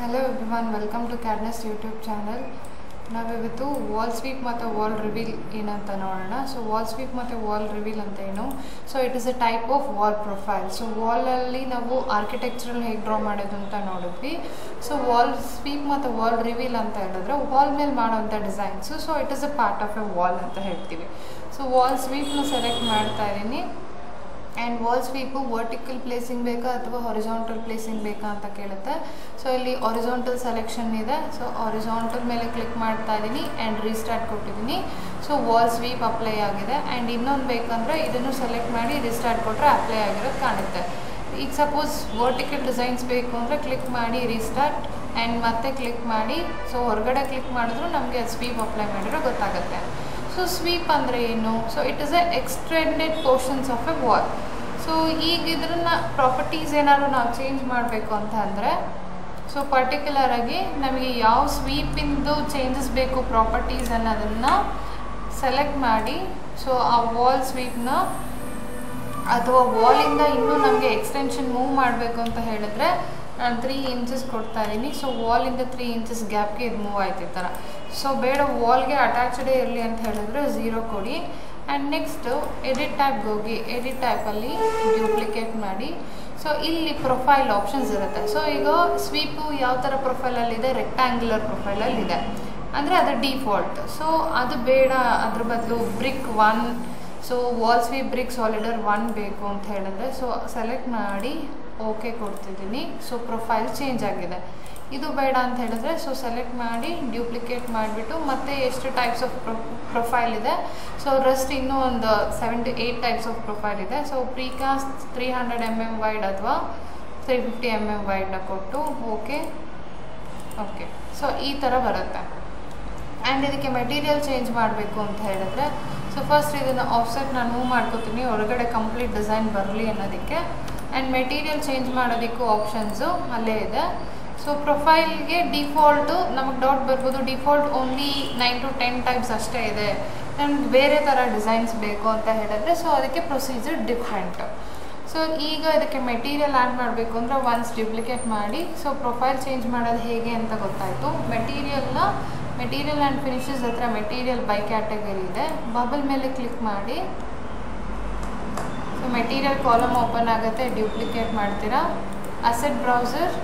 hello everyone welcome to cadness YouTube channel ನಾವಿವತ್ತು wall sweep ಮತ್ತು wall reveal ಏನಂತ ನೋಡೋಣ ಸೊ ವಾಲ್ ಸ್ವೀಪ್ ಮತ್ತು ವಾಲ್ ರಿವೀಲ್ ಅಂತ ಏನು so it is a type of wall profile so ವಾಲಲ್ಲಿ ನಾವು ಆರ್ಕಿಟೆಕ್ಚರಲ್ ಹೇಗೆ ಡ್ರಾ ಮಾಡೋದು ಅಂತ ನೋಡಿದ್ವಿ ಸೊ ವಾಲ್ ಸ್ವೀಪ್ ಮತ್ತು ವಾಲ್ ರಿವೀಲ್ ಅಂತ ಹೇಳಿದ್ರೆ ವಾಲ್ ಮೇಲೆ ಮಾಡೋವಂಥ designs so it is a part of a wall ಅಂತ ಹೇಳ್ತೀವಿ ಸೊ ವಾಲ್ ಸ್ವೀಪ್ನ ಸೆಲೆಕ್ಟ್ ಮಾಡ್ತಾ ಇದ್ದೀನಿ and wall sweep vertical placing ಬೇಕಾ ಅಥವಾ ಹೊರಿಜಾಂಟಲ್ ಪ್ಲೇಸಿಂಗ್ ಬೇಕಾ ಅಂತ ಕೇಳುತ್ತೆ ಸೊ ಇಲ್ಲಿ ಒರಿಜಾಂಟಲ್ ಸೆಲೆಕ್ಷನ್ ಇದೆ ಸೊ ಒರಿಜಾಂಟಲ್ ಮೇಲೆ ಕ್ಲಿಕ್ ಮಾಡ್ತಾ ಇದ್ದೀನಿ ಆ್ಯಂಡ್ ರೀಸ್ಟಾರ್ಟ್ ಕೊಟ್ಟಿದ್ದೀನಿ ಸೊ ವಾಲ್ ಸ್ವೀಪ್ ಅಪ್ಲೈ ಆಗಿದೆ ಆ್ಯಂಡ್ ಇನ್ನೊಂದು ಬೇಕಂದರೆ ಇದನ್ನು ಸೆಲೆಕ್ಟ್ ಮಾಡಿ ರೀಸ್ಟಾರ್ಟ್ ಕೊಟ್ಟರೆ ಅಪ್ಲೈ ಆಗಿರೋದು ಕಾಣುತ್ತೆ ಈಗ ಸಪೋಸ್ ವರ್ಟಿಕಲ್ ಡಿಸೈನ್ಸ್ ಬೇಕು ಅಂದರೆ ಕ್ಲಿಕ್ ಮಾಡಿ ರೀಸ್ಟಾರ್ಟ್ ಆ್ಯಂಡ್ ಮತ್ತೆ ಕ್ಲಿಕ್ ಮಾಡಿ ಸೊ ಹೊರಗಡೆ ಕ್ಲಿಕ್ ಮಾಡಿದ್ರು ನಮಗೆ ಸ್ವೀಪ್ ಅಪ್ಲೈ ಮಾಡಿರೋ ಗೊತ್ತಾಗುತ್ತೆ ಸೊ ಸ್ವೀಪ್ ಅಂದರೆ ಏನು so it is a extended portions of a wall so ಈಗ ಇದನ್ನ ಪ್ರಾಪರ್ಟೀಸ್ ಏನಾದ್ರು ನಾವು ಚೇಂಜ್ ಮಾಡಬೇಕು ಅಂತ ಅಂದರೆ ಸೊ ಪರ್ಟಿಕ್ಯುಲರ್ ಆಗಿ ನಮಗೆ ಯಾವ ಸ್ವೀಪಿಂದು ಚೇಂಜಸ್ ಬೇಕು ಪ್ರಾಪರ್ಟೀಸ್ ಅನ್ನೋದನ್ನು ಸೆಲೆಕ್ಟ್ ಮಾಡಿ ಸೊ ಆ ವಾಲ್ ಸ್ವೀಪ್ನ ಅಥವಾ ವಾಲಿಂದ ಇನ್ನೂ ನಮಗೆ ಎಕ್ಸ್ಟೆನ್ಷನ್ ಮೂವ್ ಮಾಡಬೇಕು ಅಂತ ಹೇಳಿದ್ರೆ ನಾನು ತ್ರೀ ಇಂಚಸ್ ಕೊಡ್ತಾ ಇದ್ದೀನಿ ಸೊ ವಾಲಿಂದ ತ್ರೀ ಇಂಚಸ್ ಗ್ಯಾಪ್ಗೆ ಇದು ಮೂವ್ ಆಯ್ತು ಈ ಥರ ಸೊ ಬೇಡ ವಾಲ್ಗೆ ಅಟ್ಯಾಚ್ಡೇ ಇರಲಿ ಅಂತ ಹೇಳಿದ್ರೆ ಝೀರೋ ಕೊಡಿ ಆ್ಯಂಡ್ ನೆಕ್ಸ್ಟು ಎಡಿಟ್ ಟ್ಯಾಬ್ಗೆ ಹೋಗಿ ಎಡಿಟ್ ಟ್ಯಾಬಲ್ಲಿ ಡ್ಯೂಪ್ಲಿಕೇಟ್ ಮಾಡಿ ಸೊ ಇಲ್ಲಿ ಪ್ರೊಫೈಲ್ ಆಪ್ಷನ್ಸ್ ಇರುತ್ತೆ ಸೊ ಈಗ ಸ್ವೀಪು ಯಾವ ಥರ ಪ್ರೊಫೈಲಲ್ಲಿದೆ ರೆಕ್ಟ್ಯಾಂಗ್ಯುಲರ್ ಪ್ರೊಫೈಲಲ್ಲಿದೆ ಅಂದರೆ ಅದು ಡಿಫಾಲ್ಟ್ ಸೊ ಅದು ಬೇಡ ಅದ್ರ ಬದಲು brick one so wall sweep brick soldier one ಬೇಕು ಅಂತ ಹೇಳಿದ್ರೆ ಸೊ ಸೆಲೆಕ್ಟ್ ಮಾಡಿ ಓಕೆ ಕೊಡ್ತಿದ್ದೀನಿ ಸೊ ಪ್ರೊಫೈಲ್ ಚೇಂಜ್ ಆಗಿದೆ ಇದು ಬೇಡ ಅಂತ ಹೇಳಿದ್ರೆ ಸೊ ಸೆಲೆಕ್ಟ್ ಮಾಡಿ ಡ್ಯೂಪ್ಲಿಕೇಟ್ ಮಾಡಿಬಿಟ್ಟು ಮತ್ತೆ ಎಷ್ಟು ಟೈಪ್ಸ್ ಆಫ್ ಪ್ರೊಫೈಲ್ ಇದೆ ಸೊ ರಸ್ಟ್ ಇನ್ನೂ ಒಂದು seven to eight types of profile ಇದೆ so precast three hundred M M wide ಅಥವಾ ತ್ರೀ ಫಿಫ್ಟಿ ಎಮ್ ಎಮ್ ವೈಡ್ನ ಕೊಟ್ಟು ಓಕೆ ಓಕೆ ಸೊ ಈ ಥರ ಬರುತ್ತೆ ಆ್ಯಂಡ್ ಇದಕ್ಕೆ ಮೆಟೀರಿಯಲ್ ಚೇಂಜ್ ಮಾಡಬೇಕು ಅಂತ ಹೇಳಿದ್ರೆ ಸೊ ಫಸ್ಟ್ ಇದನ್ನು ಆಫ್ಸೆಟ್ ನಾನು ಮೂವ್ ಮಾಡ್ಕೋತೀನಿ ಹೊರಗಡೆ ಕಂಪ್ಲೀಟ್ ಡಿಸೈನ್ ಬರಲಿ ಅನ್ನೋದಕ್ಕೆ ಆ್ಯಂಡ್ ಮೆಟೀರಿಯಲ್ ಚೇಂಜ್ ಮಾಡೋದಕ್ಕೂ ಆಪ್ಷನ್ಸು ಅಲ್ಲೇ ಇದೆ ಸೊ ಪ್ರೊಫೈಲ್ಗೆ ಡಿಫಾಲ್ಟು ನಮಗೆ ಡೌಟ್ ಬರ್ಬೋದು default only nine to ten types ಅಷ್ಟೇ ಇದೆ ನಮ್ಗೆ ಬೇರೆ ಥರ ಡಿಸೈನ್ಸ್ ಬೇಕು ಅಂತ ಹೇಳಿದ್ರೆ ಸೊ ಅದಕ್ಕೆ ಪ್ರೊಸೀಜರ್ ಡಿಫ್ರೆಂಟ್ ಸೊ ಈಗ ಇದಕ್ಕೆ ಮೆಟೀರಿಯಲ್ ಆ್ಯಡ್ ಮಾಡಬೇಕು ಅಂದರೆ ಒನ್ಸ್ ಡ್ಯೂಪ್ಲಿಕೇಟ್ ಮಾಡಿ ಸೊ ಪ್ರೊಫೈಲ್ ಚೇಂಜ್ ಮಾಡೋದು ಹೇಗೆ ಅಂತ ಗೊತ್ತಾಯಿತು ಮೆಟೀರಿಯಲ್ನ ಮೆಟೀರಿಯಲ್ ಆ್ಯಂಡ್ ಫಿನಿಷಸ್ ಹತ್ರ ಮೆಟೀರಿಯಲ್ ಬೈ ಕ್ಯಾಟಗರಿ ಇದೆ ಬಬಲ್ ಮೇಲೆ ಕ್ಲಿಕ್ ಮಾಡಿ ಸೊ ಮೆಟೀರಿಯಲ್ ಕಾಲಮ್ ಓಪನ್ ಆಗುತ್ತೆ ಡ್ಯೂಪ್ಲಿಕೇಟ್ ಮಾಡ್ತೀರಾ ಅಸೆಟ್ ಬ್ರೌಸರ್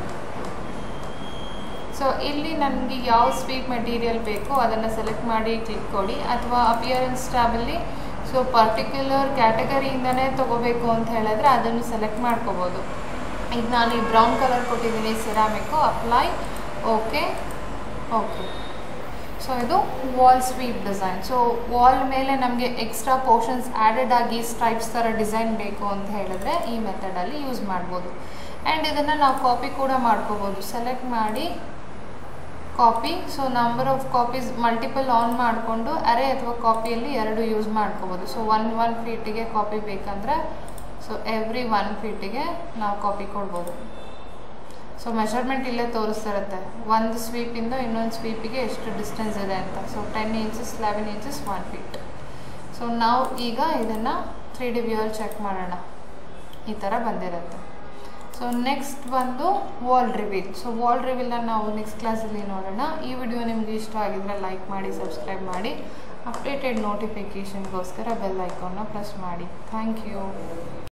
ಸೊ ಇಲ್ಲಿ ನನಗೆ ಯಾವ ಸ್ವೀಪ್ ಮೆಟೀರಿಯಲ್ ಬೇಕೋ ಅದನ್ನು ಸೆಲೆಕ್ಟ್ ಮಾಡಿ ಕ್ಲಿಕ್ ಕೊಡಿ ಅಥವಾ ಅಪಿಯರೆನ್ಸ್ ಟ್ಯಾಬಲ್ಲಿ ಸೊ ಪರ್ಟಿಕ್ಯುಲರ್ ಕ್ಯಾಟಗರಿಯಿಂದನೇ ತೊಗೋಬೇಕು ಅಂತ ಹೇಳಿದ್ರೆ ಅದನ್ನು ಸೆಲೆಕ್ಟ್ ಮಾಡ್ಕೋಬೋದು ಈಗ ನಾನು ಈ ಬ್ರೌನ್ ಕಲರ್ ಕೊಟ್ಟಿದ್ದೀನಿ ceramic apply okay okay so ಇದು wall sweep design so wall ಮೇಲೆ ನಮಗೆ ಎಕ್ಸ್ಟ್ರಾ ಪೋರ್ಷನ್ಸ್ ಆ್ಯಡೆಡ್ ಆಗಿ ಸ್ಟ್ರೈಪ್ಸ್ ಥರ ಡಿಸೈನ್ ಬೇಕು ಅಂತ ಹೇಳಿದ್ರೆ ಈ ಮೆಥಡಲ್ಲಿ ಯೂಸ್ ಮಾಡ್ಬೋದು ಆ್ಯಂಡ್ ಇದನ್ನು ನಾವು ಕಾಪಿ ಕೂಡ ಮಾಡ್ಕೋಬೋದು ಸೆಲೆಕ್ಟ್ ಮಾಡಿ copy so number of copies multiple on ಮಾಡಿಕೊಂಡು ಅರೆ ಅಥವಾ ಕಾಪಿಯಲ್ಲಿ ಎರಡು ಯೂಸ್ ಮಾಡ್ಕೋಬೋದು ಸೊ ಒನ್ ಒನ್ ಫೀಟಿಗೆ ಕಾಪಿ ಬೇಕಂದರೆ ಸೊ ಎವ್ರಿ ಒನ್ ಫೀಟಿಗೆ ನಾವು ಕಾಪಿ ಕೊಡ್ಬೋದು ಸೊ ಮೆಷರ್ಮೆಂಟ್ ಇಲ್ಲೇ ತೋರಿಸ್ತಿರುತ್ತೆ ಒಂದು ಸ್ವೀಪಿಂದ ಇನ್ನೊಂದು ಸ್ವೀಪಿಗೆ ಎಷ್ಟು ಡಿಸ್ಟೆನ್ಸ್ ಇದೆ ಅಂತ so ten inches eleven inches one feet so ನಾವು ಈಗ ಇದನ್ನು ತ್ರೀ ಡಿ ವ್ಯೂವಲ್ಲಿ ಚೆಕ್ ಮಾಡೋಣ ಈ ಥರ ಬಂದಿರುತ್ತೆ ಸೊ ನೆಕ್ಸ್ಟ್ ಬಂದು ವಾಲ್ ರಿವೀಲ್ ಸೊ ವಾಲ್ ರಿವೀಲ್ನ ನಾವು ನೆಕ್ಸ್ಟ್ ಕ್ಲಾಸಲ್ಲಿ ನೋಡೋಣ ಈ ವಿಡಿಯೋ ನಿಮಗೆ ಇಷ್ಟ ಆಗಿದ್ರೆ ಲೈಕ್ ಮಾಡಿ ಸಬ್ಸ್ಕ್ರೈಬ್ ಮಾಡಿ ಅಪ್ಡೇಟೆಡ್ ನೋಟಿಫಿಕೇಷನ್ಗೋಸ್ಕರ ಬೆಲ್ ಐಕಾನ್ನ ಪ್ರೆಸ್ ಮಾಡಿ ಥ್ಯಾಂಕ್ ಯು